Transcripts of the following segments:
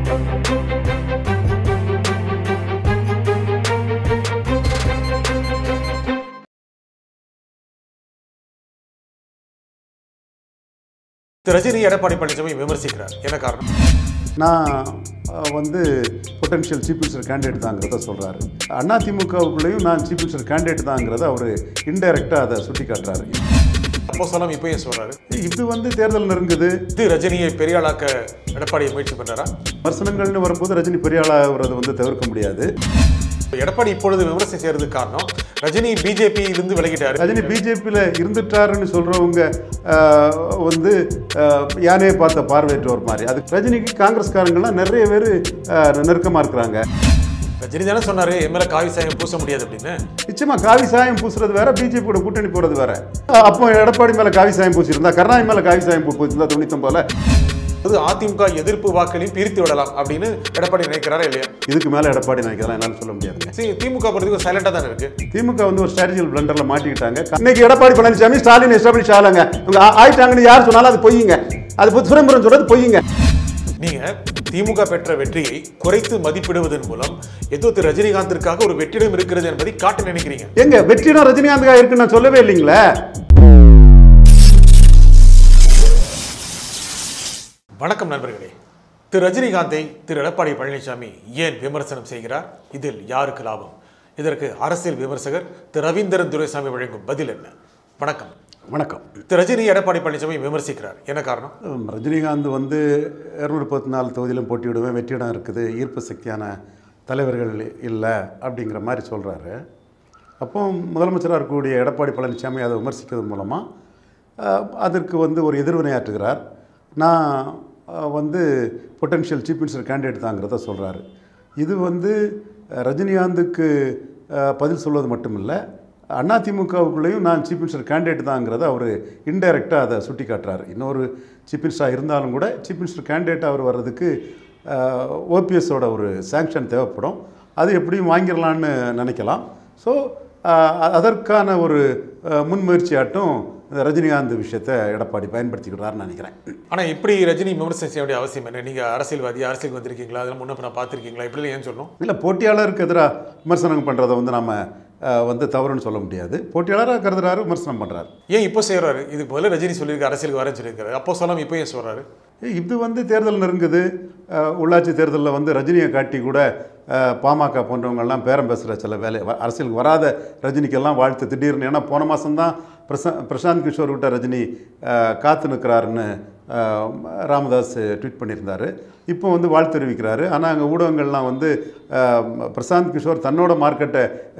திரு ரஜினி எடப்பாடி பழனிசாமி விமர்சிக்கிறார் என்ன காரணம் நான் அஹ், வந்து பொட்டன்ஷியல் சீஃப் மினிஸ்டர் கேண்டிடேட் தாங்கிறத சொல்கிறாரு அதிமுகவுக்குள்ளேயும் நான் சீஃப் மினிஸ்டர் கேண்டிடேட் தாங்கிறத அவர் இன்டைரக்டாக அதை சுட்டி காட்டுறாரு அப்போ சொல்லாம இப்பயும் சொல்றாரு இது வந்து தேர்தல் நெருங்குது இது ரஜினியை பெரிய ஆளாக்க எடப்பாடியை முயற்சி பண்றாரா விமர்சனங்கள்னு வரும்போது ரஜினி பெரிய ஆளாகிறது வந்து தவிர்க்க முடியாது எடப்பாடி இப்பொழுது விமர்சனம் செய்யறதுக்கு காரணம் ரஜினி பிஜேபியிலிருந்து விலகிட்டாரு ரஜினி பிஜேபியில் இருந்துட்டாருன்னு சொல்கிறவங்க வந்து அஹ், யானையை பார்த்த பார்வையற்றவர் மாதிரி அது ரஜினிக்கு காங்கிரஸ்காரங்களாம் நிறைய பேர் நெருக்கமாக இருக்கிறாங்க ரஜினி தானே சொன்னாரு எம்எல்ஏ காவி சாயம் பூச முடியாது அப்படின்னு நிச்சயமா காவி சாயம் பூசுறது வேற பிஜேபி கூட கூட்டணி போறது வேற அஹ் அப்போ எடப்பாடி மேல காவி சாயம் பூசியிருந்தா கருணாநிதி மேல காவி சாயம் பூ- பூசியிருந்தா தொண்ணூத்தொன்பதுல அது அதிமுக எதிர்ப்பு வாக்குகளையும் பிரித்து விடலாம் அப்படின்னு எடப்பாடி நினைக்கிறாரா இல்லையா இதுக்கு மேல எடப்பாடி நினைக்கலாம் என்னால சொல்ல முடியாதுங்க சரி திமுக பொறுத்தவரைக்கும் சைலண்டா தானே இருக்கு திமுக வந்து ஒரு ஸ்ட்ராட்டஜிக்கல் பிளண்டர்ல மாட்டிக்கிட்டாங்க இன்னைக்கு எடப்பாடி பழனிசாமி ஸ்டாலின் எஸ்டாப்ளிஷ் ஆகலங்க இவங்க ஆ- ஆயிட்டாங்கன்னு யார் சொன்னாலும் அது பொய்யுங்க அது பொ- சுரேந்திரன் சொல்றது பொய்யுங்க நீங்க திமுக பெற்ற வெற்றியை குறைத்து மதிப்பிடுவதன் மூலம் ஏதோ திரு ரஜினிகாந்திற்காக ஒரு வெற்றிடம் இருக்கிறது என்பதை காட்ட நினைக்கிறீங்க எங்க வெற்றிடம் ரஜினிகாந்த்கா இருக்குன்னு நான் சொல்லவே இல்லைங்களே வணக்கம் நண்பர்களே திரு ரஜினிகாந்தை திரு எடப்பாடி பழனிசாமி ஏன் விமர்சனம் செய்கிறார் இதில் யாருக்கு லாபம் இதற்கு அரசியல் விமர்சகர் திரு ரவீந்திரன் துரைசாமி வழங்கும் பதில் என்ன வணக்கம் வணக்கம் திரு ரஜினி எடப்பாடி பழனிசாமி விமர்சிக்கிறார் என்ன காரணம் உம், ரஜினிகாந்த் வந்து இரநூறு பத்து நாலு தொகுதியிலும் போட்டியிடுவேன் வெற்றிடம் இருக்குது ஈர்ப்பு சக்தியான தலைவர்கள் இல்லை அப்படிங்கிற மாதிரி சொல்கிறாரு அப்போ முதலமைச்சராக இருக்கக்கூடிய எடப்பாடி பழனிசாமி அதை விமர்சிக்கிறது மூலமாக அதற்கு வந்து ஒரு எதிர்வினையாற்றுகிறார் நான் அஹ், வந்து பொட்டன்ஷியல் சீஃப் மினிஸ்டர் கேண்டிடேட் தாங்கிறத சொல்கிறாரு இது வந்து அஹ், ரஜினிகாந்துக்கு அஹ், பதில் சொல்வது மட்டுமில்லை அதிமுகவுக்குள்ளேயும் நான் சீஃப் மினிஸ்டர் கேண்டிடேட் தாங்கிறத அவர் இன்டைரக்டாக அதை சுட்டி காட்டுறாரு இன்னொரு சீஃப் மினிஸ்டராக இருந்தாலும் கூட சீஃப் மினிஸ்டர் கேண்டிடேட் அவர் வர்றதுக்கு ஓபிஎஸோட ஒரு சாங்ஷன் தேவைப்படும் அது எப்படியும் வாங்கிடலான்னு நினைக்கலாம் ஸோ அதற்கான ஒரு அஹ், முன்முயற்சியாட்டும் இந்த ரஜினிகாந்த் விஷயத்தை எடப்பாடி பயன்படுத்திக்கிறாருன்னு நினைக்கிறேன் ஆனா இப்படி ரஜினி விமர்சனம் செய்ய வேண்டிய அவசியம் என்ன நீங்க அரசியல்வாதி அரசியலுக்கு வந்திருக்கீங்களா அதெல்லாம் முன்ன நான் பார்த்திருக்கீங்களா இப்படி ஏன் சொல்லணும் இல்லை போட்டியாளருக்கு எதிராக விமர்சனம் பண்ணுறதை வந்து நம்ம அஹ், வந்து தவறுன்னு சொல்ல முடியாது போட்டியாளராக கருதுறாரு விமர்சனம் பண்ணுறாரு ஏன் இப்போ செய்யறாரு இதுக்கு முதல்ல ரஜினி சொல்லியிருக்காரு அரசியலுக்கு வரேன்னு சொல்லியிருக்காரு அப்போ சொல்லாம இப்போ ஏன் சொல்றாரு இது வந்து தேர்தல் நெருங்குது அஹ், உள்ளாட்சி தேர்தலில் வந்து ரஜினியை காட்டி கூட அஹ், பாமக போன்றவங்கெல்லாம் பேரம் பேசுகிற சில வேலை வ- அரசியலுக்கு வராத ரஜினிக்கெல்லாம் வாழ்த்து திடீர்னு ஏன்னா போன மாதம்தான் பிரசா பிரசாந்த் கிஷோர் விட்ட ரஜினி அஹ், காத்து நிற்கிறாருன்னு அஹ், ராமதாஸ் ட்வீட் பண்ணியிருந்தார் இப்போ வந்து வாழ்த்து தெரிவிக்கிறாரு ஆனால் அங்கே ஊடகங்கள்லாம் வந்து அஹ், பிரசாந்த் கிஷோர் தன்னோட மார்க்கெட்டை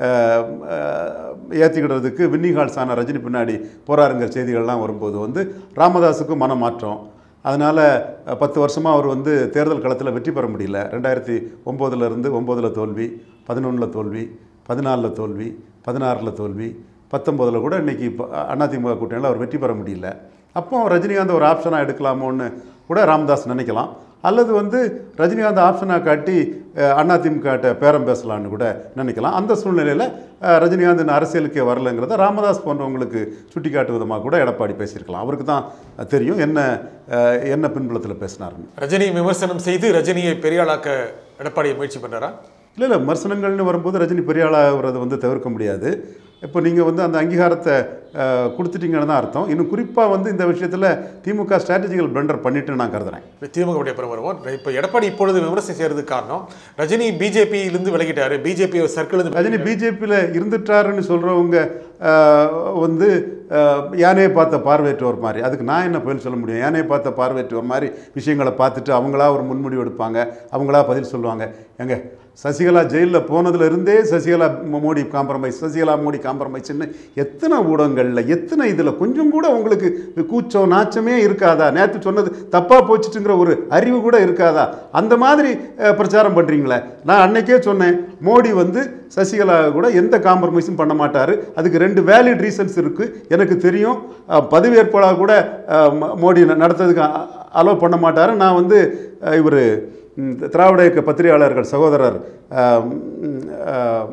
ஏற்றிக்கிடுறதுக்கு வின்னிஹால்ஸ் ஆன ரஜினி பின்னாடி போறாருங்கிற செய்திகள்லாம் வரும்போது வந்து ராமதாஸுக்கும் மனமாற்றம் அதனால் பத்து வருஷமாக அவர் வந்து தேர்தல் களத்தில் வெற்றி பெற முடியல ரெண்டாயிரத்தி ஒம்போதுலேருந்து ஒம்போதில் தோல்வி பதினொன்றில் தோல்வி பதினாலில் தோல்வி பதினாறில் தோல்வி பத்தொம்போதில் கூட இன்றைக்கி அதிமுக கூட்டணியில் அவர் வெற்றி பெற முடியல அப்போ ரஜினிகாந்த் ஒரு ஆப்ஷனாக எடுக்கலாமோன்னு கூட ராமதாஸ் நினைக்கலாம் அல்லது வந்து ரஜினிகாந்த் ஆப்ஷனாக காட்டி அதிமுக பேரம் பேசலான்னு கூட நினைக்கலாம் அந்த சூழ்நிலையில் ரஜினிகாந்த் இந்த அரசியலுக்கே வரலைங்கிறத ராமதாஸ் போன்றவங்களுக்கு சுட்டி காட்டு விதமாக கூட எடப்பாடி பேசியிருக்கலாம் அவருக்கு தான் தெரியும் என்ன அஹ், என்ன பின்புலத்தில் பேசினாருன்னு ரஜினி விமர்சனம் செய்து ரஜினியை பெரிய ஆளாக்க எடப்பாடியை முயற்சி பண்றாரா இல்லை இல்லை விமர்சனங்கள்னு வரும்போது ரஜினி பெரிய ஆளாகிறத வந்து தவிர்க்க முடியாது இப்போ நீங்கள் வந்து அந்த அங்கீகாரத்தை அஹ், கொடுத்துட்டீங்கன்னு தான் அர்த்தம் இன்னும் குறிப்பாக வந்து இந்த விஷயத்தில் திமுக ஸ்ட்ராட்டஜிக்கல் பிளண்டர் பண்ணிட்டு நான் கருதுறேன் இப்ப திமுக உடைய அப்புறம் வருவோம் இப்போ எடப்பாடி இப்பொழுது விமர்சனம் செய்யறதுக்கு காரணம் ரஜினி பிஜேபியிலிருந்து விலகிட்டாரு பிஜேபி சர்க்கிள் ரஜினி பிஜேபியில் இருந்துட்டாருன்னு சொல்கிறவங்க வந்து அஹ், யானையை பார்த்த பார்வையற்றவர் மாதிரி அதுக்கு நான் என்ன பதில் சொல்ல முடியும் யானையை பார்த்த பார்வையற்றவர் மாதிரி விஷயங்களை பார்த்துட்டு அவங்களா ஒரு முன்முடிவு எடுப்பாங்க அவங்களா பதில் சொல்லுவாங்க எங்க சசிகலா ஜெயிலில் போனதுல இருந்தே சசிகலா மோ- மோடி காம்ப்ரமைஸ் சசிகலா மோடி காம்ப்ரமைஸ்ன்னு எத்தனை ஊடகங்களில் எத்தனை இதில் கொஞ்சம் கூட உங்களுக்கு கூச்சம் நாச்சமே இருக்காதா நேற்று சொன்னது தப்பாக போச்சுட்டுங்கிற ஒரு அறிவு கூட இருக்காதா அந்த மாதிரி அஹ், பிரச்சாரம் பண்ணுறீங்களே நான் அன்னைக்கே சொன்னேன் மோடி வந்து சசிகலா கூட எந்த காம்ப்ரமைஸும் பண்ண மாட்டார் அதுக்கு ரெண்டு வேலிட் ரீசன்ஸ் இருக்குது எனக்கு தெரியும் அஹ், பதவியேற்பாளர் கூட அஹ், ம- மோடி ந- நடத்துறதுக்கு அலோவ் பண்ண மாட்டார் நான் வந்து இவர் திராவிட இயக்க பத்திரிகையாளர்கள் சகோதரர் அஹ், ம், அஹ்,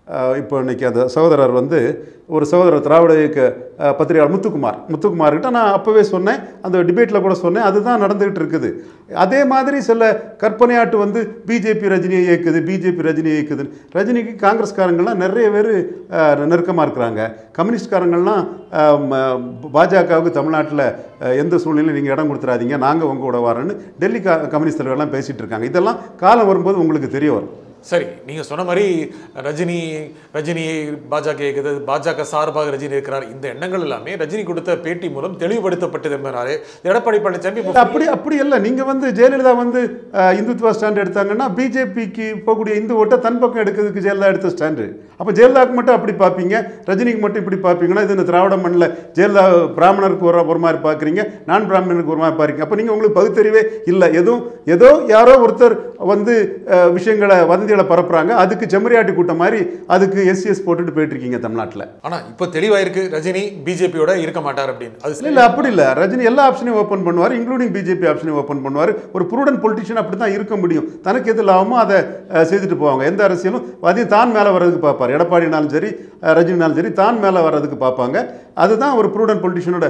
அஹ், இப்போ இன்னைக்கு அந்த சகோதரர் வந்து ஒரு சகோதரர் திராவிட இயக்க அஹ், பத்திரிகையாளர் முத்துக்குமார் முத்துக்குமார்கிட்ட நான் அப்போவே சொன்னேன் அந்த டிபேட்டில் கூட சொன்னேன் அதுதான் நடந்துகிட்டு இருக்குது அதே மாதிரி சில கற்பனையாட்டு வந்து பிஜேபி ரஜினியை இயக்குது பிஜேபி ரஜினியை இயக்குது ரஜினிக்கு காங்கிரஸ்காரங்கள்லாம் நிறைய பேர் நெருக்கமாக இருக்கிறாங்க கம்யூனிஸ்ட்காரங்கள்லாம் அஹ், ம- பாஜகவுக்கு தமிழ்நாட்டில் அஹ், எந்த சூழ்நிலையும் நீங்கள் இடம் கொடுத்துறாதீங்க நாங்கள் உங்க கூட வரோன்னு டெல்லி கா கம்யூனிஸ்ட் தலைவர்கள்லாம் பேசிகிட்டு இருக்காங்க இதெல்லாம் காலம் வரும்போது உங்களுக்கு தெரிய வரும் சரி நீங்க சொன்ன மாதிரி ரஜினி ரஜினியை பாஜக இயக்குது பாஜக சார்பாக ரஜினி இருக்கிறார் இந்த எண்ணங்கள் எல்லாமே ரஜினி கொடுத்த பேட்டி மூலம் தெளிவுபடுத்தப்பட்டது என்பதாலே எடப்பாடி பழனிசாமி இல்ல, அப்படி அப்படி இல்லை நீங்கள் வந்து ஜெயலலிதா வந்து அஹ், இந்துத்துவ ஸ்டாண்ட் எடுத்தாங்கன்னா பிஜேபிக்கு போகக்கூடிய இந்து ஓட்டை தன் பக்கம் எடுக்கிறதுக்கு ஜெயலலிதா எடுத்த ஸ்டாண்டு அப்போ ஜெயலலிதாவுக்கு மட்டும் அப்படி பார்ப்பீங்க ரஜினிக்கு மட்டும் இப்படி பார்ப்பீங்கன்னா இது இந்த திராவிட மண்ணில் ஜெயலலிதா பிராமணருக்கு ஒரு ஒரு மாதிரி பார்க்குறீங்க நான் பிராமணனுக்கு ஒரு மாதிரி பார்க்குறீங்க அப்போ நீங்கள் உங்களுக்கு பகுத்தறிவே இல்லை எதுவும் ஏதோ யாரோ ஒருத்தர் வந்து அஹ், விஷயங்களை வதந்திகளை பரப்புறாங்க அதுக்கு செம்மறியாட்டி கூட்டம் மாதிரி அதுக்கு எஸ்சிஎஸ் போட்டுட்டு போயிட்டு இருக்கீங்க தமிழ்நாட்டில் ஆனா இப்போ தெளிவாயிருக்கு ரஜினி பிஜேபியோட இருக்க மாட்டார் அப்படின்னு அது இல்ல இல்ல அப்படி இல்ல ரஜினி எல்லா ஆப்ஷனையும் ஓப்பன் பண்ணுவார் இன்க்ளூடிங் பிஜேபி ஆப்ஷனையும் ஓப்பன் பண்ணுவார் ஒரு ப்ரூடன் பொலிட்டிஷியன் அப்படி தான் இருக்க முடியும் தனக்கு எது லாபமோ அதை அஹ், செய்துட்டு போவாங்க எந்த அரசியலும் அதையும் தான் மேலே வர்றதுக்கு பார்ப்பார் எடப்பாடினாலும் சரி அஹ், ரஜினினாலும் சரி தான் மேலே வர்றதுக்கு பார்ப்பாங்க அதுதான் ஒரு ப்ரூடன் பொலிட்டிஷியனோட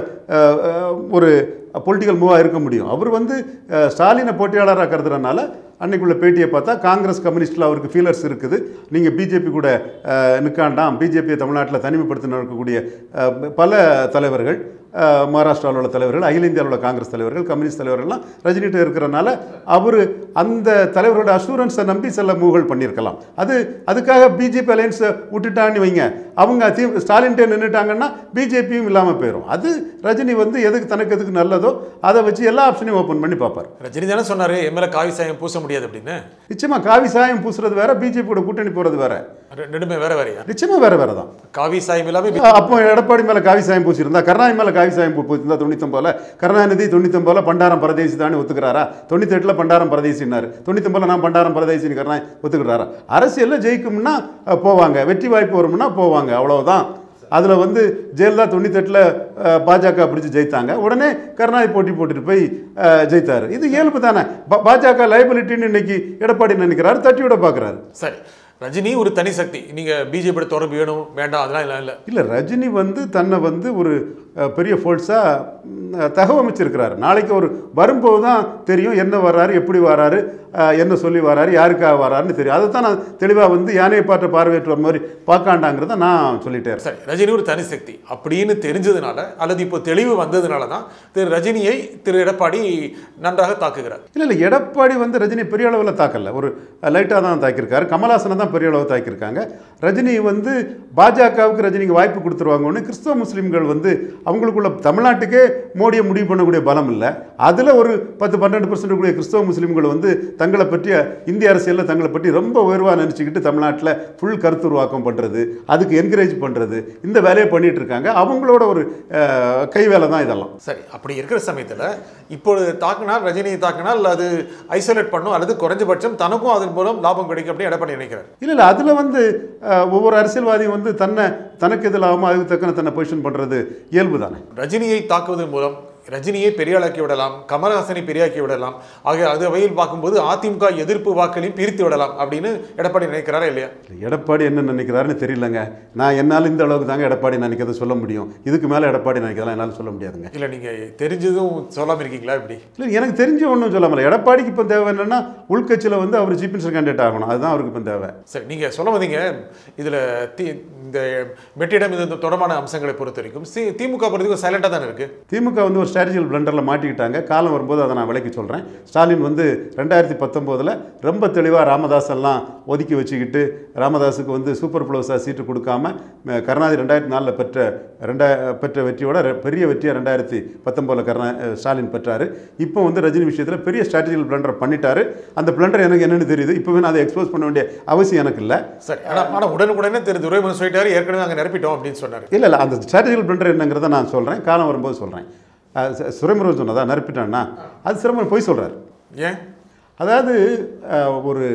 ஒரு பொலிட்டிக்கல் மூவாக இருக்க முடியும் அவர் வந்து அஹ், ஸ்டாலினை போட்டியாளராக கருதுறதுனால அன்னைக்குள்ள பேட்டியை பார்த்தா காங்கிரஸ் கம்யூனிஸ்டில் அவருக்கு ஃபீலர்ஸ் இருக்குது நீங்கள் பிஜேபி கூட அஹ், நிற்காண்டாம் பிஜேபியை தமிழ்நாட்டில் தனிமைப்படுத்தி நடக்கக்கூடிய அஹ், பல தலைவர்கள் அஹ், மகாராஷ்டிராவில் உள்ள தலைவர்கள் அகில இந்தியாவில் உள்ள காங்கிரஸ் தலைவர்கள் கம்யூனிஸ்ட் தலைவர்கள்லாம் ரஜினிகிட்ட இருக்கிறனால அவர் அந்த தலைவரோட அசூரன்ஸை நம்பி சில மூவ்கள் பண்ணியிருக்கலாம் அது அதுக்காக பிஜேபி அலையன்ஸை விட்டுட்டான்னு வைங்க அவங்க தி ஸ்டாலின்ட்டே நின்றுட்டாங்கன்னா பிஜேபியும் இல்லாமல் போயிடும் அது ரஜினி வந்து எதுக்கு தனக்கு எதுக்கு நல்லதோ அதை வச்சு எல்லா ஆப்ஷனையும் ஓப்பன் பண்ணி பார்ப்பார் ரஜினி தானே சொன்னாரு எம்எல்ஏ காவி சாயம் பூச முடியாது அப்படின்னு நிச்சயமா காவி சாயம் பூசுறது வேற பிஜேபியோட கூட்டணி போறது வேற ரெ- ரெண்டுமே வேற வேறையா நிச்சயமா வேற வேற தான் காவி சாயம் இல்லாம பி- அப்போ எடப்பாடி மேல காவி சாயம் பூசியிருந்தா கருணாநிதி மேல காவி சாயம் பூ- பூசியிருந்தா தொண்ணூத்தொம்பதுல கருணாநிதி தொண்ணூத்தொம்பதுல பண்டாரம் பரதேசி தானே ஒத்துக்கிறாரா தொண்ணூத்தெட்டுல பண்டாரம் பரதேசினாரு தொண்ணூத்தொம்பதுல நான் பண்டாரம் பரதேசின்னு கருணாநிதி ஒத்துக்கிறாரா அரசியல்ல ஜெயிக்கும்னா அஹ், போவாங்க வெற்றி வாய்ப்பு வரும்னா போவாங்க அவ்வளவுதான் அதில் வந்து ஜெயலலிதா தொண்ணூத்தெட்டில் பாஜக பிடிச்சி ஜெயித்தாங்க உடனே கருணாநிதி போட்டி போட்டுட்டு போய் அஹ், ஜெயித்தாரு இது இயல்பு தானே பா- பாஜக லைபிலிட்டின்னு இன்னைக்கு எடப்பாடி நினைக்கிறாரு தட்டி விட பார்க்குறாரு சரி ரஜினி ஒரு தனி சக்தி நீங்க பிஜேபி தொடர்பு வேணும் வேண்டாம் அதெல்லாம் இல்லை இல்லை இல்லை ரஜினி வந்து தன்னை வந்து ஒரு அஹ், பெரிய ஃபோர்ஸாக தகவமைச்சிருக்கிறாரு நாளைக்கு ஒரு வரும்போது தான் தெரியும் என்ன வர்றாரு எப்படி வராரு அஹ், என்ன சொல்லி வராரு யாருக்காக வராருன்னு தெரியும் அதை தான் நான் தெளிவாக வந்து யானையை பார்த்த பார்வையற்ற மாதிரி பார்க்காண்டாங்கிறத நான் சொல்லிட்டேன் சரி ரஜினி ஒரு தனி சக்தி அப்படின்னு தெரிஞ்சதுனால அல்லது இப்போ தெளிவு வந்ததுனால தான் திரு ரஜினியை திரு எடப்பாடி நன்றாக தாக்குகிறார் இல்லை இல்லை எடப்பாடி வந்து ரஜினி பெரிய அளவில் தாக்கல ஒரு லைட்டாக தான் தாக்கியிருக்காரு கமலாசனை தான் பெரிய அளவு தாக்கியிருக்காங்க ரஜினி வந்து பாஜகவுக்கு ரஜினிக்கு வாய்ப்பு கொடுத்துருவாங்கன்னு கிறிஸ்தவ முஸ்லீம்கள் வந்து அவங்களுக்குள்ள தமிழ்நாட்டுக்கே மோடியை முடிவு பண்ணக்கூடிய பலம் இல்லை அதில் ஒரு பத்து பன்னெண்டு பர்சன்ட் கூடிய கிறிஸ்தவ முஸ்லீம்கள் வந்து தங்களை பற்றிய இந்திய அரசியலில் தங்களை பற்றி ரொம்ப உயர்வாக நினச்சிக்கிட்டு தமிழ்நாட்டில் ஃபுல் கருத்துருவாக்கம் பண்ணுறது அதுக்கு என்கரேஜ் பண்ணுறது இந்த வேலையை பண்ணிட்டு இருக்காங்க அவங்களோட ஒரு அஹ், கை வேலை தான் இதெல்லாம் சரி அப்படி இருக்கிற சமயத்தில் இப்பொழுது தாக்கினால் ரஜினியை தாக்கினால் அது ஐசோலேட் பண்ணும் அல்லது குறைஞ்சபட்சம் தனக்கும் அதன் மூலம் லாபம் கிடைக்கும் அப்படின்னு எடப்பாடி நினைக்கிறார் இல்லை இல்லை அதில் வந்து அஹ், ஒவ்வொரு அரசியல்வாதியும் வந்து தன்னை தனக்கு எதில் ஆகாமல் அதுக்கு தக்கன தன்னை பொசிஷன் பண்ணுறது இயல்பு தானே ரஜினியை தாக்குவதன் மூலம் ரஜினியை பெரியாளாக்கி விடலாம் கமலஹாசனை பெரியாக்கி விடலாம் ஆக அது வகையில் பார்க்கும்போது அதிமுக எதிர்ப்பு வாக்களையும் பிரித்து விடலாம் அப்படின்னு எடப்பாடி நினைக்கிறாரா இல்லையா எடப்பாடி என்ன நினைக்கிறாருன்னு தெரியலங்க நான் என்னால் இந்த அளவுக்கு தாங்க எடப்பாடி நினைக்கிறத சொல்ல முடியும் இதுக்கு மேலே எடப்பாடி நினைக்கிறதெல்லாம் என்னால் சொல்ல முடியாதுங்க இல்லை நீங்கள் தெரிஞ்சதும் சொல்லாமல் இருக்கீங்களா இப்படி இல்லை எனக்கு தெரிஞ்ச ஒன்றும் சொல்ல முடியல எடப்பாடிக்கு இப்போ தேவை என்னன்னா உள்கட்சியில் வந்து அவர் சீஃப் மினிஸ்டர் கேண்டிடேட் ஆகணும் அதுதான் அவருக்கு இப்போ தேவை சரி நீங்கள் சொல்ல வந்தீங்க இதில் தி இந்த வெற்றிடம் இது தொடர்பான அம்சங்களை பொறுத்த வரைக்கும் சி திமுக பொறுத்தவரைக்கும் சைலண்டாக தானே இருக்குது திமுக வந்து ஒரு ஸ்ட்ராட்டஜிக்கல் பிளண்டரில் மாட்டிக்கிட்டாங்க காலம் வரும்போது அதை நான் விலைக்கு சொல்கிறேன் ஸ்டாலின் வந்து ரெண்டாயிரத்தி பத்தொம்போதில் ரொம்ப தெளிவாக ராமதாஸ் எல்லாம் ஒதுக்கி வச்சுக்கிட்டு ராமதாஸுக்கு வந்து சூப்பர் ப்ளவுஸாக சீட்டு கொடுக்காம ம, கருணாநிதி ரெண்டாயிரத்தி நாலில் பெற்ற ரெண்டா பெற்ற வெற்றியோட ரெ- பெரிய வெற்றியை ரெண்டாயிரத்தி பத்தொம்போதில் கருணா அஹ், ஸ்டாலின் பெற்றார் இப்போ வந்து ரஜினி விஷயத்தில் பெரிய ஸ்ட்ராட்டஜிக்கல் பிளண்டர் பண்ணிட்டாரு அந்த பிளண்டர் எனக்கு என்னன்னு தெரியுது இப்போவே நான் அதை எக்ஸ்போஸ் பண்ண வேண்டிய அவசியம் எனக்கு இல்லை சரி ஆனால் ஆனால் உடனுக்குடனே திரு துரைமுருகன் சொல்லிட்டாரு ஏற்கனவே அங்கே நிரப்பிட்டோம் அப்படின்னு சொன்னார் இல்லை இல்லை அந்த ஸ்ட்ராட்டஜிக்கல் பிளண்டர் என்னங்கிறத நான் சொல்கிறேன் காலம் வரும்போது சொல்கிறேன் சுரமுருகன் சொன்னதா நிரப்பிட்டான்னா அது சிரமம் போய் சொல்கிறார் ஏன் அதாவது அஹ், ஒரு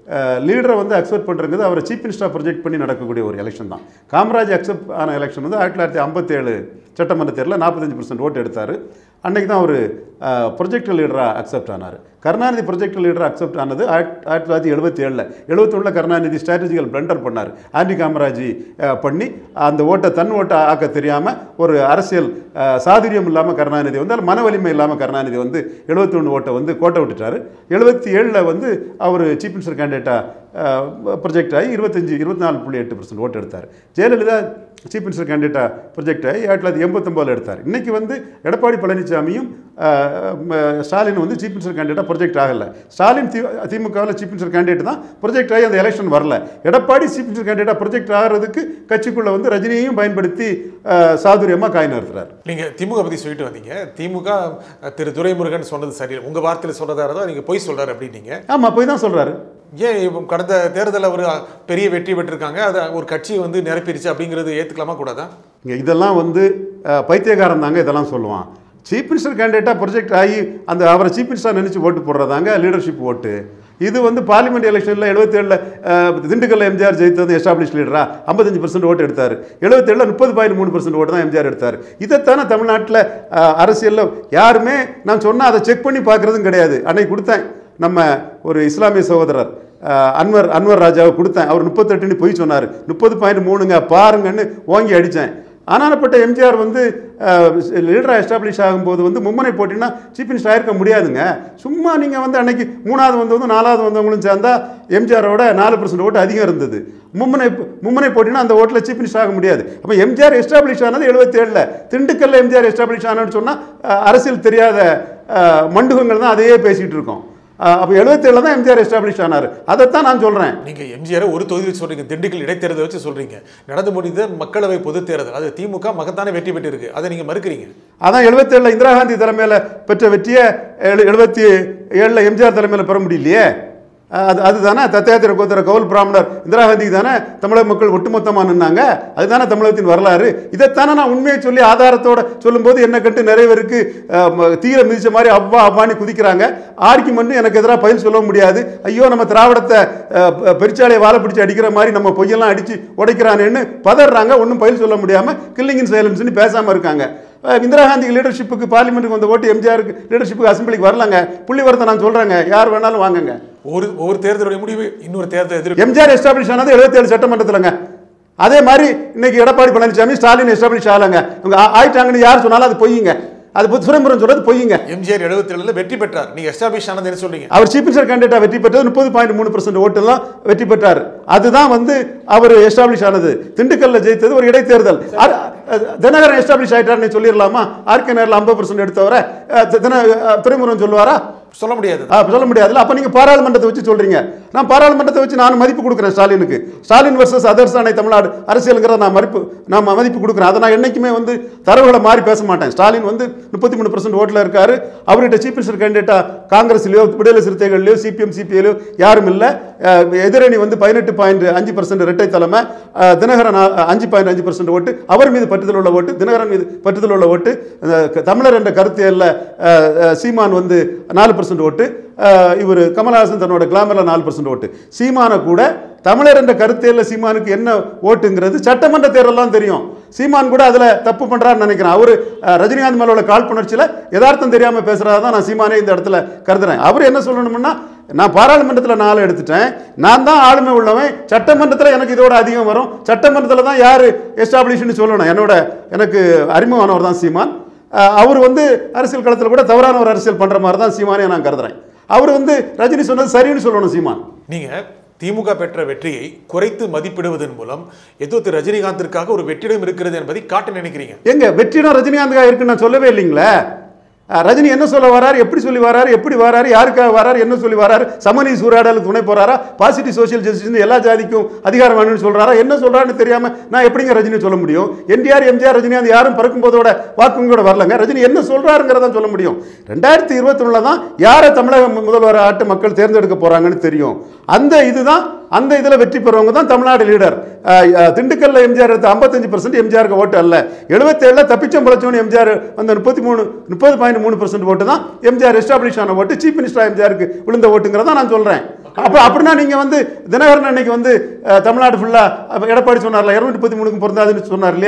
லீடரை வந்து அக்செப்ட் பண்ணுறது அவரை சீஃப் மினிஸ்டராக ப்ரொஜெக்ட் பண்ணி நடக்கக்கூடிய ஒரு எலெக்ஷன் தான் காமராஜ் அக்செப்ட் ஆன எலெக்ஷன் வந்து ஆயிரத்தி தொள்ளாயிரத்தி ஐம்பத்தேழு சட்டமன்ற தேர்தலில் நாற்பத்தஞ்சு பர்சன்ட் ஓட்டு எடுத்தார் அன்னைக்கு தான் அவர் ப்ரொஜெக்ட் லீடராக அக்செப்ட் ஆனார் கருணாநிதி ப்ரொஜெக்ட் லீடராக அக்செப்ட் ஆனது ஆயிரத்தி ஆயிரத்தி தொள்ளாயிரத்தி எழுபத்தி ஏழில் எழுபத்தொன்னில் கருணாநிதி ஸ்ட்ராட்டஜிக்கல் பிளண்டர் பண்ணார் ஆண்டி காமராஜி அஹ், பண்ணி அந்த ஓட்டை தன் ஓட்டை ஆக்க தெரியாமல் ஒரு அரசியல் அஹ், சாதுரியம் இல்லாமல் கருணாநிதி வந்து அல்ல மன வலிமை இல்லாமல் கருணாநிதி வந்து எழுபத்தொன்று ஓட்டை வந்து கோட்டை விட்டுட்டார் எழுபத்தி ஏழில் வந்து அவர் சீஃப் மினிஸ்டர் கேண்டிடேட்டாக ப்ரொஜெக்ட் ஆகி இருபத்தஞ்சி இருபத்தி நாலு புள்ளி எட்டு பர்சன்ட் ஓட்டு எடுத்தார் ஜெயலலிதா சீஃப் மினிஸ்டர் கேண்டிடேட்டாக ப்ரொஜெக்ட் ஆகி ஆயிரத்தி தொள்ளாயிரத்தி எண்பத்தொம்போதில் எடுத்தார் இன்றைக்கி வந்து எடப்பாடி பழனிசாமியும் அஹ், ம, ஸ்டாலின் வந்து சீஃப் மினிஸ்டர் கேண்டிடேட்டாக ப்ரொஜெக்ட் ஆகலை ஸ்டாலின் தி திமுகவில் சீஃப் மினிஸ்டர் கேண்டிடேட் தான் ப்ரொஜெக்ட் ஆகி அந்த எலெக்ஷன் வரல எடப்பாடி சீஃப் மினிஸ்டர் கேண்டிடேட்டாக ப்ரொஜெக்ட் ஆகிறதுக்கு கட்சிக்குள்ளே வந்து ரஜினியையும் பயன்படுத்தி சாதுரியமாக காய் நிறுத்துறாரு நீங்க திமுக பத்தி சொல்லிட்டு வந்தீங்க திமுக அஹ், திரு துரைமுருகன் சொன்னது சரியில்லை உங்க வார்த்தையில சொல்றதா இருந்தா நீங்க பொய் சொல்றாரு அப்படின்னீங்க ஆமாம் போய் தான் சொல்கிறாரு ஏன் இப்போ கடந்த தேர்தலில் ஒரு பெரிய வெற்றி பெற்றிருக்காங்க அதை ஒரு கட்சி வந்து நிரப்பிருச்சு அப்படிங்கிறது ஏத்துக்கலாமா கூடாதா இங்கே இதெல்லாம் வந்து அஹ், பைத்தியக்காரன் தாங்க இதெல்லாம் சொல்லுவான் சீஃப் மினிஸ்டர் கேண்டிடேட்டாக ப்ரொஜெக்ட் ஆகி அந்த அவரை சீஃப் மினிஸ்டராக நினச்சி ஓட்டு போடுறதாங்க லீடர்ஷிப் ஓட்டு இது வந்து பார்லிமெண்ட் எலெக்ஷனில் எழுபத்தேழில் திண்டுக்கல்ல எம்ஜிஆர் ஜெயித்தது எஸ்டாப்ளிஷ் லீடரா ஐம்பத்தஞ்சு பர்சன்ட் ஓட்டு எடுத்தார் எழுபத்தேழில் முப்பது பாயிண்ட் மூணு பர்சன்ட் ஓட்டு தான் எம்ஜிஆர் எடுத்தார் இதைத்தானே தமிழ்நாட்டில் அரசியலில் யாருமே நான் சொன்னால் அதை செக் பண்ணி பார்க்குறதும் கிடையாது அன்னைக்கு கொடுத்தேன் நம்ம ஒரு இஸ்லாமிய சகோதரர் அஹ், அன்வர் அன்வர் ராஜாவை கொடுத்தேன் அவர் முப்பத்தெட்டுன்னு பொய் சொன்னார் முப்பது பாயிண்ட் மூணுங்க பாருங்கன்னு ஓங்கி அடித்தேன் ஆனாலப்பட்ட எம்ஜிஆர் வந்து லீடராக எஸ்டாப்ளிஷ் ஆகும்போது வந்து மும்மனை போட்டினா சீஃப் மினிஸ்டர் ஆயிருக்க முடியாதுங்க சும்மா நீங்கள் வந்து அன்னைக்கு மூணாவது வந்தவங்க நாலாவது வந்தவங்களும் சேர்ந்தா எம்ஜிஆரோட நாலு பர்சன்ட் ஓட்டு அதிகம் இருந்தது மும்மனை மும்மனை போட்டினா அந்த ஓட்டில் சீஃப் மினிஸ்டர் ஆக முடியாது அப்போ எம்ஜிஆர் எஸ்டாப்ளிஷ் ஆனது எழுபத்தேழில் திண்டுக்கல்ல எம்ஜிஆர் எஸ்டாப்ளிஷ் ஆனான்னு சொன்னால் அரசியல் தெரியாத அஹ், மண்டுகங்கள் தான் அதையே பேசிகிட்டு இருக்கோம் அப்போ எழுபத்தேழில் தான் எம்ஜிஆர் எஸ்டாப்ளிஷ் ஆனார் அதைத்தான் நான் சொல்கிறேன் நீங்க எம்ஜிஆர் ஒரு தொகுதி வச்சு சொல்றீங்க திண்டுக்கல் இடைத்தேர்தல் வச்சு சொல்றீங்க நடந்து முடிந்த மக்களவை பொதுத் தேர்தல் அது திமுக மகத்தான வெற்றி பெற்றிருக்கு அதை நீங்க மறுக்கிறீங்க அதான் எழுபத்தேழில் இந்திரா காந்தி தலைமையில் பெற்ற வெற்றியை எழு எழுபத்தி ஏழில் எம்ஜிஆர் தலைமையில் பெற முடியலையே அஹ் அது அதுதானே தத்தையாத்திர கோத்திர கவுல் பிராமணர் இந்திரா காந்தி தானே தமிழக மக்கள் ஒட்டுமொத்தமாக நின்னாங்க அதுதானே தமிழகத்தின் வரலாறு இதைத்தானே நான் உண்மையை சொல்லி ஆதாரத்தோட சொல்லும்போது என்ன கண்டு நிறைய பேருக்கு அஹ், ம- தீர மிதிச்ச மாதிரி அவ்வா அவ்வான்னு குதிக்கிறாங்க ஆர்குமெண்ட் எனக்கு எதிராக பதில் சொல்ல முடியாது ஐயோ நம்ம திராவிடத்தை அஹ், ப- பெருச்சாலையை வாழை பிடிச்சி அடிக்கிற மாதிரி நம்ம பொய்யெல்லாம் அடித்து உடைக்கிறானேன்னு பதறாங்க ஒன்றும் பதில் சொல்ல முடியாமல் கில்லிங் இன் சைலன்ஸ்னு பேசாமல் இருக்காங்க அஹ் இந்திரா காந்தி லீடர்ஷிப்புக்கு பார்லிமெண்ட்டுக்கு வந்த ஓட்டு எம்ஜிஆருக்கு லீடர்ஷிப்புக்கு அசம்பிளிக்கு வரலங்க புள்ளிவரத்தை நான் சொல்கிறேங்க யார் வேணாலும் வாங்குங்க ஒரு ஒரு தேர்தலுடைய முடிவு இன்னொரு தேர்தல் எதிர்ப்பு எம்ஜிஆர் எஸ்டாப்ளிஷ் ஆனது எழுபத்தேழு சட்டமன்றத்திலங்க அதே மாதிரி இன்னைக்கு எடப்பாடி பழனிசாமி ஸ்டாலின் எஸ்டாப்ளிஷ் ஆகலைங்க இவங்க ஆ- ஆயிட்டாங்கன்னு யார் சொன்னாலும் அது பொய்யுங்க அது பொ- சுரேந்திரன் சொல்றது பொய்யுங்க எம்ஜிஆர் எழுபத்தி வெற்றி பெற்றார் நீங்க எஸ்டாபிஷ் ஆனது என்ன சொல்றீங்க அவர் சீஃப் மினிஸ்டர் கேண்டிடேட்டா வெற்றி பெற்றது முப்பது பாயிண்ட் மூணு பர்சன்ட் ஓட்டெல்லாம் வெற்றி பெற்றார் அதுதான் வந்து அவர் எஸ்டாப்ளிஷ் ஆனது திண்டுக்கல்ல ஜெயித்தது ஒரு இடைத்தேர்தல் அ- அ- தினகரன் எஸ்டாப்ளிஷ் ஆயிட்டார்னு சொல்லிடலாமா ஆர்கே நேரில் ஐம்பது பர்சன்ட் எடுத்தவரை அஹ், தின அஹ், துரைமுருகன் சொல்லுவாரா சொல்ல முடியாது ஆ, சொல்ல முடியாதுல்ல அப்போ நீங்கள் பாராளுமன்றத்தை வச்சு சொல்கிறீங்க நான் பாராளுமன்றத்தை வச்சு நான் மதிப்பு கொடுக்குறேன் ஸ்டாலினுக்கு ஸ்டாலின் வர்சஸ் அதர்ஸ் அணை தமிழ்நாடு அரசியலுங்கிறத நான் மதிப்பு நான் மதிப்பு கொடுக்குறேன் அதை நான் என்றைக்குமே வந்து தரவுகளை மாறி பேச மாட்டேன் ஸ்டாலின் வந்து முப்பத்தி மூணு பர்சன்ட் ஓட்டில் இருக்காரு அவர்கிட்ட சீஃப் மினிஸ்டர் கேண்டிடேட்டா காங்கிரஸ்லையோ விடுதலை சிறுத்தைகள்லையோ சிபிஎம் சிபிஎலையோ யாரும் இல்லை அஹ், எதிரணி வந்து பதினெட்டு பாயிண்ட் அஞ்சு பர்சன்ட் இரட்டை தலைமை அஹ், தினகரன் அ- அஞ்சு பாயிண்ட் அஞ்சு பர்சன்ட் ஓட்டு அவர் மீது பற்றுதல் உள்ள ஓட்டு தினகரன் மீது பற்றுதல் உள்ள ஓட்டு அஹ், க- தமிழர் என்ற கருத்தியல்ல அஹ், அஹ், சீமான் வந்து நாலு பர்சன்ட் ஓட்டு இவர் கமலஹாசன் தன்னோட கிளாமரில் நாலு பர்சன்ட் ஓட்டு சீமானை கூட தமிழர் என்ற கருத்தியல்ல சீமானுக்கு என்ன ஓட்டுங்கிறது சட்டமன்ற தேர்தலாம் தெரியும் சீமான் கூட அதில் தப்பு பண்ணுறாருன்னு நினைக்கிறேன் அவர் ரஜினிகாந்த் மேல உள்ள காழ்ப்புணர்ச்சியில் யதார்த்தம் தெரியாமல் பேசுகிறதா தான் நான் சீமானே இந்த இடத்துல கருதுறேன் அவர் என்ன சொல்லணும்னா நான் பாராளுமன்றத்தில் நாலு எடுத்துட்டேன் நான் தான் ஆளுமை உள்ளவன் சட்டமன்றத்தில் எனக்கு இதோட அதிகம் வரும் சட்டமன்றத்தில் தான் யார் எஸ்டாப்ளிஷ்னு சொல்லணும் என்னோட எனக்கு அறிமுகமானவர் தான் சீமான் அஹ் அவர் வந்து அரசியல் களத்தில் கூட தவறான ஒரு அரசியல் பண்ணுற மாதிரி தான் சீமானே நான் கருதுறேன் அவர் வந்து ரஜினி சொன்னது சரின்னு சொல்லணும் சீமான் நீங்க திமுக பெற்ற வெற்றியை குறைத்து மதிப்பிடுவதன் மூலம் ஏதோ திரு ரஜினிகாந்திற்காக ஒரு வெற்றிடம் இருக்கிறது என்பதை காட்ட நினைக்கிறீங்க எங்க வெற்றிடம் ரஜினிகாந்துக்காக இருக்குன்னு நான் சொல்லவே இல்லைங்களே அஹ் ரஜினி என்ன சொல்ல வராரு எப்படி சொல்லி வராரு எப்படி வராரு யாருக்காக வராரு என்ன சொல்லி வராரு சமநீதி சூறாடலுக்கு துணை போறாரா பாசிட்டிவ் சோஷியல் ஜஸ்டிஸ் எல்லா ஜாதிக்கும் அதிகாரம் வேணும்னு சொல்றாரா என்ன சொல்றாருன்னு தெரியாம நான் எப்படிங்க ரஜினி சொல்ல முடியும் என்டிஆர் எம்ஜிஆர் ரஜினிகாந்த் யாரும் பறக்கும் போதோட வாக்கும் கூட வரலங்க ரஜினி என்ன சொல்றாருங்கிறத சொல்ல முடியும் ரெண்டாயிரத்தி இருபத்தி தான் யாரை தமிழக மு- முதல்வர் ஆட்டு மக்கள் தேர்ந்தெடுக்க போறாங்கன்னு தெரியும் அந்த இதுதான் அந்த இதில் வெற்றி பெறவங்க தான் தமிழ்நாடு லீடர் அஹ், அஹ், திண்டுக்கல்ல எம்ஜிஆர் எடுத்த ஐம்பத்தஞ்சு பர்சன்ட் எம்ஜிஆருக்கு ஓட்டு அல்ல எழுபத்தேழில் தப்பிச்சம் பிழைச்சவன் எம்ஜிஆர் அந்த முப்பத்தி மூணு முப்பது பாயிண்ட் மூணு பர்சன்ட் ஓட்டு தான் எம்ஜிஆர் எஸ்டாப்ளிஷ் ஆன ஓட்டு சீஃப் மினிஸ்டர் எம்ஜிஆருக்கு விழுந்த ஓட்டுங்கிறத நான் சொல்கிறேன் அப்போ அப்படின்னா நீங்கள் வந்து தினகரன் அன்னைக்கு வந்து அஹ், தமிழ்நாடு ஃபுல்லாக எடப்பாடி சொன்னார்ல இரநூத்தி முப்பத்தி மூணுக்கு பொருந்தாதுன்னு சொன்னார் இல்லையா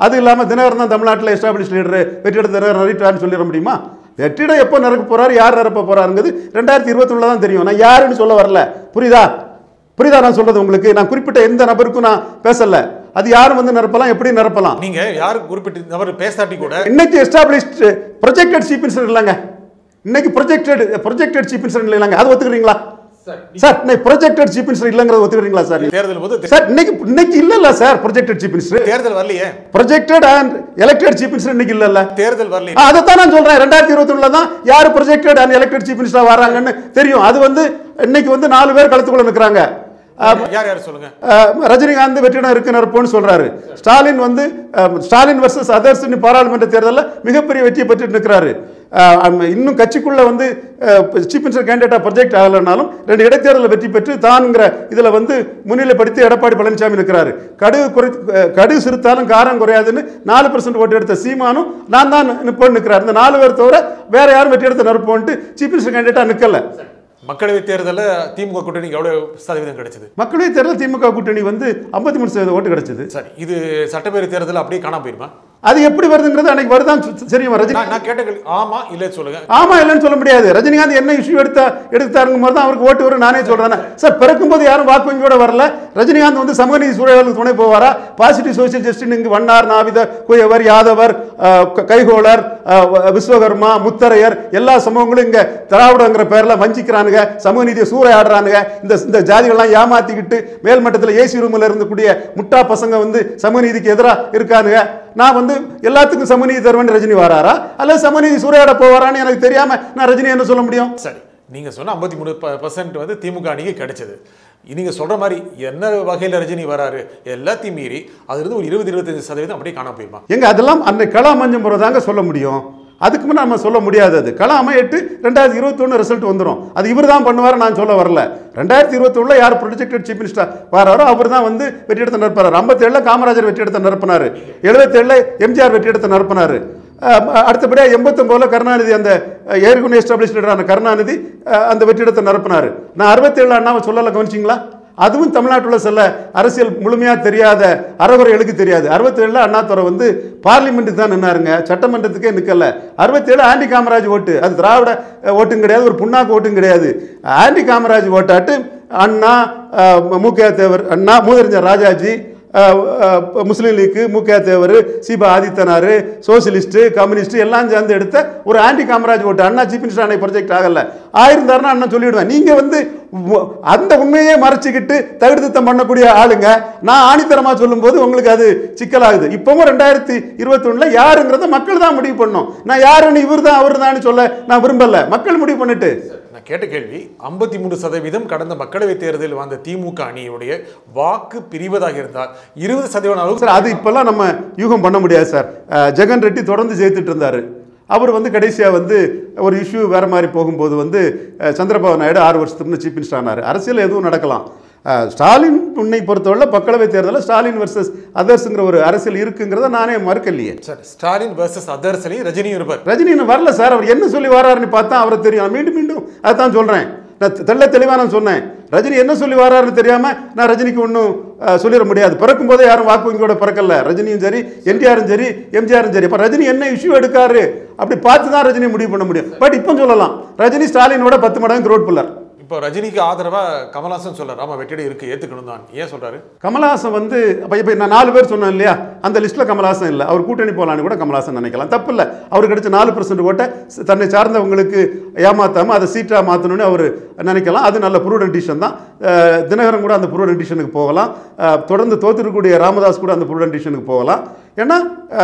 அது இல்லாமல் தினகரன் தான் தமிழ்நாட்டில் எஸ்டாப்ளிஷ் லீடர் வெற்றிட தினகரன் நிறுவிட்டார்னு சொல்லிட முடியுமா வெற்றிடம் எப்போ நிரப்ப போறாரு யார் நிரப்ப போறாருங்கிறது ரெண்டாயிரத்தி இருபத்தொன்னுல தான் தெரியும் நான் யாருன்னு சொல்ல வரல புரியுதா புரியுதா நான் சொல்றது உங்களுக்கு நான் குறிப்பிட்ட எந்த நபருக்கும் நான் பேசல அது யாரும் வந்து நிரப்பலாம் எப்படி நிரப்பலாம் நீங்க யாரு குறிப்பிட்டு நபர் பேசாட்டி கூட இன்னைக்கு எஸ்டாப்ளிஷ்ட் ப்ரொஜெக்டட் சீஃப் மினிஸ்டர் இல்லைங்க இன்னைக்கு ப்ரொஜெக்டட் ப்ரொஜெக்டட் சீஃப் மினிஸ்டர் இல்லைங்க அது ஒத்துக்கிறீங்களா சார் இன்னைக்கு ப்ரொஜெக்டட் சீஃப் மினிஸ்டர் இல்லைங்கிறத ஒத்துக்கிறீங்களா சார் தேர்தல் போது சார் இன்னைக்கு இன்னைக்கு இல்லல்ல சார் ப்ரொஜெக்டட் சீஃப் மினிஸ்டர் தேர்தல் வரலையே projected and elected chief minister இன்னைக்கு இல்லல்ல தேர்தல் வரலையே ஆ, அதைத்தான் நான் சொல்றேன் ரெண்டாயிரத்தி இருபத்தி தான் யார் projected and elected chief minister வராங்கன்னு தெரியும் அது வந்து இன்னைக்கு வந்து நாலு பேர் களத்துக்குள்ள நிற்கிறாங்க யார் யார் சொல்லுங்க அஹ், ரஜினிகாந்த் வெற்றிடம் இருக்கு நிரப்போன்னு சொல்றாரு ஸ்டாலின் வந்து அஹ், ஸ்டாலின் வர்சஸ் அதர்ஸ் பாராளுமன்ற தேர்தலில் மிகப்பெரிய வெற்றி பெற்று நிற்கிறாரு அஹ், அம், இன்னும் கட்சிக்குள்ள வந்து சீஃப் மினிஸ்டர் கேண்டிடேட்டா ப்ரொஜெக்ட் ஆகலைனாலும் ரெண்டு இடைத்தேர்தலில் வெற்றி பெற்று தான்ங்கிற இதில் வந்து முன்னிலைப்படுத்தி எடப்பாடி பழனிசாமி இருக்கிறாரு கடுகு குறை அஹ், கடுகு சிறுத்தாலும் காரம் குறையாதுன்னு நாலு பர்சன்ட் ஓட்டு எடுத்த சீமானும் நான் தான் நிற்போன்னு நிற்கிறார் இந்த நாலு பேர் தவிர வேற யாரும் வெற்றி எடுத்து நிற்போன்ட்டு சீஃப் மினிஸ்டர் கேண்டிடேட்டா நிற்கல மக்களவை தேர்தலில் திமுக கூட்டணிக்கு எவ்வளவு சதவீதம் கிடைச்சது மக்களவை தேர்தல் திமுக கூட்டணி வந்து ஐம்பத்தி மூணு சதவீதம் ஓட்டு கிடைச்சது சரி இது சட்டப்பேரவை தேர்தல் அப்படியே காணாம போயிருமா அது எப்படி வருதுங்கிறது அன்னைக்கு வருதான் சு- தெரியுமா ரஜினி நான் நான் கேட்ட கேள்வி ஆமா இல்ல சொல்லுங்க ஆமா இல்லைன்னு சொல்ல முடியாது ரஜினிகாந்த் என்ன இஷ்யூ எடுத்தா எடுத்தாருங்க போது தான் அவருக்கு ஓட்டு வரும் நானே சொல்றேன் சார் பிறக்கும்போது யாரும் வாக்கு வங்கியோட வரல ரஜினிகாந்த் வந்து சமூக நீதி சூழலுக்கு துணை போவாரா பாசிட்டிவ் சோசியல் ஜஸ்டிஸ் இங்கு வண்ணார் நாவிதர் குயவர் யாதவர் அஹ், க- கைகோளர் அஹ், வ- விஸ்வகர்மா முத்தரையர் எல்லா சமூகங்களும் இங்க திராவிடங்கிற பேர்ல வஞ்சிக்கிறானுங்க சமூக நீதியை சூறையாடுறானுங்க இந்த இந்த ஜாதிகள்லாம் ஏமாத்திக்கிட்டு மேல்மட்டத்தில் ஏசி ரூம்ல இருந்தக்கூடிய முட்டா பசங்க வந்து சமூக நீதிக்கு எதிராக இருக்கானுங்க நான் வந்து எல்லாத்துக்கும் சமநீதி தருவேன் ரஜினி வராரா அல்லது சமநீதி சூறையாட போவாரான்னு எனக்கு தெரியாம நான் ரஜினி என்ன சொல்ல முடியும் சரி நீங்க சொன்ன ஐம்பத்தி மூணு பர்சன்ட் வந்து திமுக அணிக்கு கிடைச்சது நீங்க சொல்ற மாதிரி என்ன வகையில ரஜினி வராரு எல்லாத்தையும் மீறி அது இருந்து ஒரு இருபது இருபத்தஞ்சு சதவீதம் அப்படியே காணாம போயிருமா எங்க அதெல்லாம் அன்னைக்கு களா மஞ்சம் முறை தாங்க சொல்ல முடியும் அதுக்கு முன்னே நம்ம சொல்ல முடியாது அது கலாம எட்டு ரெண்டாயிரத்தி இருபத்தொன்று ரிசல்ட் வந்துடும் அது இவர் தான் பண்ணுவார் நான் சொல்ல வரல ரெண்டாயிரத்தி இருபத்தொன்னுல யார் ப்ரொஜெக்டட் சீஃப் மினிஸ்டர் வராரோ அவர் தான் வந்து வெற்றி எடுத்த நிரப்பினார் ஐம்பத்தேழில் காமராஜர் வெற்றி எடுத்த நிரப்பினார் எழுபத்தேழில் எம்ஜிஆர் வெற்றி எடுத்த நிரப்பினார் அடுத்தபடியாக எண்பத்தொம்போதில் கருணாநிதி அந்த ஏற்கனவே எஸ்டாப்ளிஷ் லீடரான கருணாநிதி அஹ், அந்த வெற்றிடத்தை நிரப்பினார் நான் அறுபத்தேழு அண்ணாவை சொல்லலை கவனிச்சிங்களா அதுவும் தமிழ்நாட்டில் சில அரசியல் முழுமையாக தெரியாத அறகுறைகளுக்கு தெரியாது அறுபத்தேழில் அண்ணாதுரை வந்து பார்லிமெண்ட்டுக்கு தான் நின்னாருங்க சட்டமன்றத்துக்கே நிற்கல அறுபத்தேழு ஆண்டி காமராஜ் ஓட்டு அது திராவிட அஹ், ஓட்டும் கிடையாது ஒரு புண்ணாக்கு ஓட்டும் கிடையாது ஆண்டி காமராஜ் ஓட்டாட்டு அண்ணா அஹ், மு க தேவர் அண்ணா மூதறிஞர் ராஜாஜி அஹ், அஹ், முஸ்லீம் லீக்கு மு க தேவர் சீபா ஆதித்தனார் சோசியலிஸ்ட்டு கம்யூனிஸ்ட் எல்லாம் சேர்ந்து எடுத்த ஒரு ஆன்டி காமராஜ் ஓட்டு அண்ணா சீஃப் மினிஸ்டர் அன்னை ப்ரொஜெக்ட் ஆகல ஆயிருந்தாருன்னா அண்ணன் சொல்லிவிடுவேன் நீங்கள் வந்து உ- அந்த உண்மையே மறைச்சிக்கிட்டு தகுதித்தம் பண்ணக்கூடிய ஆளுங்க நான் ஆணித்தரமாக சொல்லும்போது உங்களுக்கு அது சிக்கலாகுது இப்பவும் ரெண்டாயிரத்தி இருபத்தொன்னில் யாருங்கிறத மக்கள் தான் முடிவு பண்ணணும் நான் யாருன்னு இவர் தான் அவர் தான் சொல்ல நான் விரும்பல மக்கள் முடிவு பண்ணிட்டு நான் கேட்ட கேள்வி ஐம்பத்தி மூணு சதவீதம் கடந்த மக்களவை தேர்தலில் வந்த திமுக அணியுடைய வாக்கு பிரிவதாக இருந்தால் இருபது சதவீதம் அளவுக்கு சார் அது இப்போல்லாம் நம்ம யூகம் பண்ண முடியாது சார் அஹ், ஜெகன் ரெட்டி தொடர்ந்து ஜெயித்துட்டு இருந்தார் அவர் வந்து கடைசியாக வந்து ஒரு இஷ்யூ வேறு மாதிரி போகும்போது வந்து அஹ், சந்திரபாபு நாயுடு ஆறு வருஷத்துக்கு முன்ன சீஃப் மினிஸ்டர் ஆனார் அரசியல் எதுவும் நடக்கலாம் அஹ், ஸ்டாலின் உன்னை பொறுத்தவரை மக்களவை தேர்தலில் ஸ்டாலின் வர்சஸ் அதர்ஸுங்கிற ஒரு அரசியல் இருக்குங்கிறத நானே மறுக்கலையே சரி ஸ்டாலின் வர்சஸ் அதர்ஸ்லையும் ரஜினி இருப்பார் ரஜினி இன்னும் வரல சார் அவர் என்ன சொல்லி வராருன்னு பார்த்தா அவரை தெரியும் நான் மீண்டும் மீண்டும் அதான் சொல்கிறேன் நான் தெள்ள தெளிவாக நான் சொன்னேன் ரஜினி என்ன சொல்லி வராருன்னு தெரியாமல் நான் ரஜினிக்கு ஒன்றும் சொல்லிட முடியாது பிறக்கும் போதே யாரும் வாக்கு வங்கியோட பிறக்கல ரஜினியும் சரி என்டிஆரும் சரி எம்ஜிஆரும் சரி அப்போ ரஜினி என்ன இஷ்யூ எடுக்காரு அப்படி பார்த்து தான் ரஜினி முடிவு பண்ண முடியும் பட் இப்போ சொல்லலாம் ரஜினி ஸ்டாலினோட பத்து மடங்கு க்ரோட் பில்லர் இப்போ ரஜினிக்கு ஆதரவா கமல்ஹாசன் சொல்றாரு ஆமா வெற்றிடம் இருக்கு ஏத்துக்கணும் தான் ஏன் சொல்றாரு கமலஹாசன் வந்து அப்போ இப்போ நான் நாலு பேர் சொன்னேன் இல்லையா அந்த லிஸ்ட்டில் கமலஹாசன் இல்லை அவர் கூட்டணி போகலான்னு கூட கமலஹாசன் நினைக்கலாம் தப்பு இல்லை அவர் கிடைச்ச நாலு பர்சன்ட் ஓட்டை ஸ்- தன்னை சார்ந்தவங்களுக்கு ஏமாத்தாமல் அதை சீட்டாக மாற்றணும்னு அவர் நினைக்கலாம் அது நல்ல ப்ரூடன்ட் டிசிஷன் தான் அஹ், தினகரன் கூட அந்த ப்ரூடன்ட் டிசிஷனுக்கு போகலாம் அஹ், தொடர்ந்து தோற்றிருக்கக்கூடிய ராமதாஸ் கூட அந்த ப்ரூடன்ட் டிசிஷனுக்கு போகலாம் ஏன்னா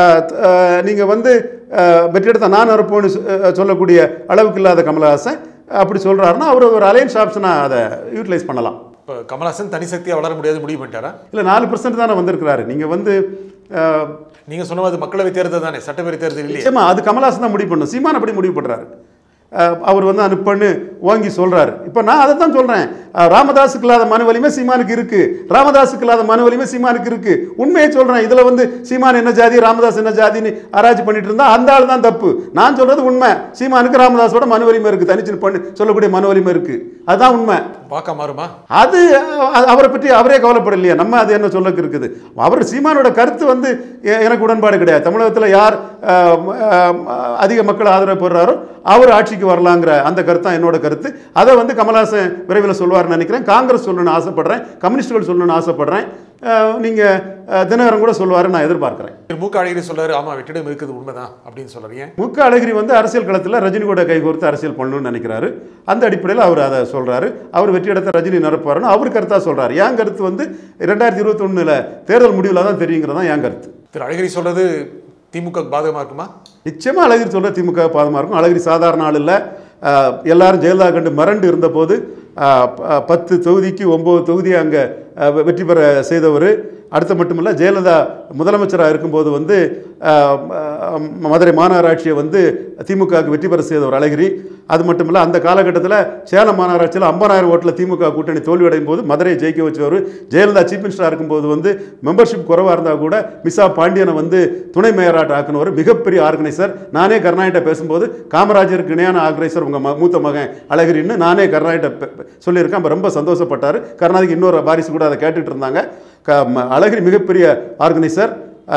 நீங்கள் வந்து அஹ், வெற்றியெடுத்த நான் இருப்போன்னு சொ- அஹ், சொல்லக்கூடிய அளவுக்கு இல்லாத கமலஹாசன் அப்படி சொல்கிறாருன்னா அவர் ஒரு அலையன்ஸ் ஆப்ஷனாக அதை யூட்டிலைஸ் பண்ணலாம் இப்போ கமல்ஹாசன் தனி சக்தியா வளர முடியாது முடிவு பண்ணிட்டாரா இல்லை நாலு பர்சன்ட் தானே வந்திருக்கிறாரு நீங்கள் வந்து அஹ், நீங்க சொன்னது மக்களவை தேர்தல் தானே சட்டப்பேரவை தேர்தல் இல்லையே நிச்சயமா அது கமல்ஹாசன் தான் முடிவு பண்ணும் சீமான் அப்படி முடிவு பண்ணுறாரு அவர் வந்து அனுப்பன்னு ஓங்கி சொல்கிறாரு இப்போ நான் அதை தான் சொல்கிறேன் அஹ், ராமதாஸுக்கு இல்லாத மன வலிமை சீமானுக்கு இருக்கு ராமதாஸுக்கு இல்லாத மன வலிமை சீமானுக்கு இருக்கு உண்மையை சொல்றேன் இதுல வந்து சீமான் என்ன ஜாதி ராமதாஸ் என்ன ஜாதின்னு ஆராய்ச்சி பண்ணிட்டு இருந்தா அந்த ஆள் தான் தப்பு நான் சொல்றது உண்மை சீமானுக்கு ராமதாஸோட மன வலிமை இருக்கு தனிச்சு பண்ணி சொல்லக்கூடிய மன வலிமை இருக்கு அதுதான் உண்மை வாக்கா மாறுமா அது அ- அவரை பற்றி அவரே கவலைப்படலையா நம்ம அது என்ன சொல்லக்கு இருக்குது அவர் சீமானோட கருத்து வந்து எ- எனக்கு உடன்பாடு கிடையாது தமிழகத்தில் யார் ஆம், ஆம், அதிக மக்கள் ஆதரவு பெறுறாரோ அவர் ஆட்சிக்கு வரலாங்கிற அந்த கருத்து தான் என்னோட கருத்து அதை வந்து கமல்ஹாசன் விரைவில் சொல்வார்னு நினைக்கிறேன் காங்கிரஸ் சொல்லணும்னு ஆசைப்படுறேன் கம்யூனிஸ்டுகள் சொல்லணும்னு ஆசைப்படுறேன் அஹ், நீங்க அஹ், தினகரன் கூட சொல்வாரு நான் எதிர்பார்க்கிறேன் திரு மு க அழகிரி சொல்றாரு ஆமா வெற்றிடம் இருக்குது உண்மைதான் அப்படின்னு சொல்றீங்க முக்க அழகிரி வந்து அரசியல் களத்தில் ரஜினி கூட கைகோர்த்து அரசியல் பண்ணணும்னு நினைக்கிறாரு அந்த அடிப்படையில் அவர் அதை சொல்றாரு அவர் வெற்றி இடத்தை ரஜினி நிரப்புவாருன்னு அவர் கருத்தாக சொல்றாரு என் கருத்து வந்து ரெண்டாயிரத்தி இருபத்தொன்னுல தேர்தல் முடிவில் தான் தெரியுங்கிறது தான் என் கருத்து திரு அழகிரி சொல்றது திமுக பாதகமா இருக்குமா நிச்சயமாக அழகிரி சொல்ற திமுக பாதமாக இருக்கும் அழகிரி சாதாரண ஆள் இல்லை ஆஹ், எல்லாரும் ஜெயலலிதா கண்டு மறண்டு இருந்தபோது ஆஹ், ப- பத்து தொகுதிக்கு ஒம்பது தொகுதி அங்கே வெற்றி பெற செய்தவர் அடுத்து மட்டுமல்ல ஜெயலலிதா முதலமைச்சராக இருக்கும்போது வந்து ஆஹ், ஆஹ், மதுரை மாநகராட்சியை வந்து திமுகவுக்கு வெற்றி பெற செய்தவர் அழகிரி அது மட்டுமல்ல அந்த காலகட்டத்தில் சேலம் மாநகராட்சியில் ஐம்பதாயிரம் ஓட்டில் திமுக கூட்டணி தோல்வியடையும் போது மதுரையை ஜெயிக்க வச்சவர் ஜெயலலிதா சீஃப் மினிஸ்டராக இருக்கும்போது வந்து மெம்பர்ஷிப் குறைவாக இருந்தால் கூட மிசா பாண்டியனை வந்து துணை மேயராட்ட ஆக்குனவர் மிகப்பெரிய ஆர்கனைசர் நானே கருணாகிட்ட பேசும்போது காமராஜருக்கு இணையான ஆர்கனைசர் உங்கள் ம மூத்த மகன் அழகிரின்னு நானே கருணாகிட்ட பெ- பெ- சொல்லியிருக்கேன் அப்ப ரொம்ப சந்தோஷப்பட்டார் கருணாநிதிக்கு இன்னொரு வாரிசு கூட அதை கேட்டுட்டு இருந்தாங்க க ம- அழகிரி மிகப்பெரிய ஆர்கனைசர்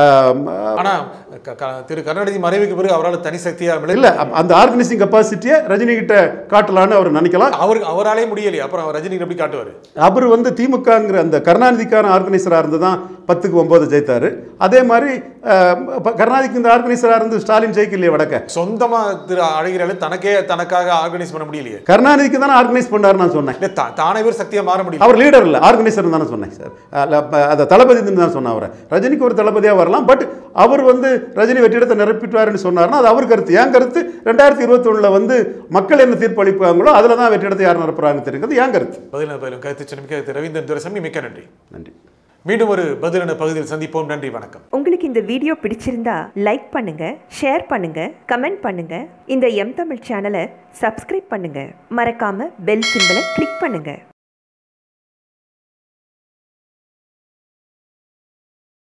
ஆனா க- க- திரு கருணாநிதி மறைவுக்கு பிறகு அவரால் தனி சக்தியா விளை- இல்லை அந்த ஆர்கனைசிங் கெப்பாசிட்டியை ரஜினி கிட்ட காட்டலான்னு அவர் நினைக்கலாம் அவருக்கு அவராலே முடியலையே அப்புறம் அவர் ரஜினி எப்படி காட்டுவாரு அவர் வந்து திமுகங்கிற அந்த கருணாநிதிக்கான ஆர்கனைசராக இருந்து தான் பத்துக்கு ஒம்பது ஜெயித்தார் அதே மாதிரி அஹ், ப- கருணாநிதிக்கு இந்த ஆர்கனைசராக இருந்து ஸ்டாலின் ஜெயிக்கலையே வடக்க சொந்தமா திரு அழகிரியால தனக்கே தனக்காக ஆர்கனைஸ் பண்ண முடியலையே கருணாநிதிக்கு தானே ஆர்கனைஸ் பண்ணார் நான் சொன்னேன் இல்ல தா- தானே பேர் சக்தியா மாற முடியல அவர் லீடர் இல்லை ஆர்கனைசர் தானே சொன்னேன் சார் அல்ல, அப்ப அதை தளபதின்னு தான் சொன்னேன் அவரை ரஜினிக்கு ஒரு தளபதியாக வரலாம் பட் அவர் வந்து ரஜினி வெற்றிடத்தை நிரப்பிட்டுவாருன்னு சொன்னார்னா அது அவர் கருத்து என் கருத்து ரெண்டாயிரத்தி இருபத்தொன்னில் வந்து மக்கள் என்ன தீர்ப்பளிப்பாங்களோ அதில் தான் வெற்றிடத்தை யார் நிரப்புறாங்கன்னு தெரியுங்கிறது என் கருத்து பதில பதிலும் கருத்து சொன்ன திரு ரவீந்திரன் துரைசாமி மிக்க நன்றி நன்றி மீண்டும் ஒரு பதிலென பகுதியில் சந்திப்போம் நன்றி வணக்கம் உங்களுக்கு இந்த வீடியோ பிடிச்சிருந்தா லைக் பண்ணுங்க ஷேர் பண்ணுங்க கமெண்ட் பண்ணுங்க இந்த எம் தமிழ் சேனலை சப்ஸ்கிரைப் பண்ணுங்க மறக்காம பெல் சிம்பலை கிளிக் பண்ணுங்க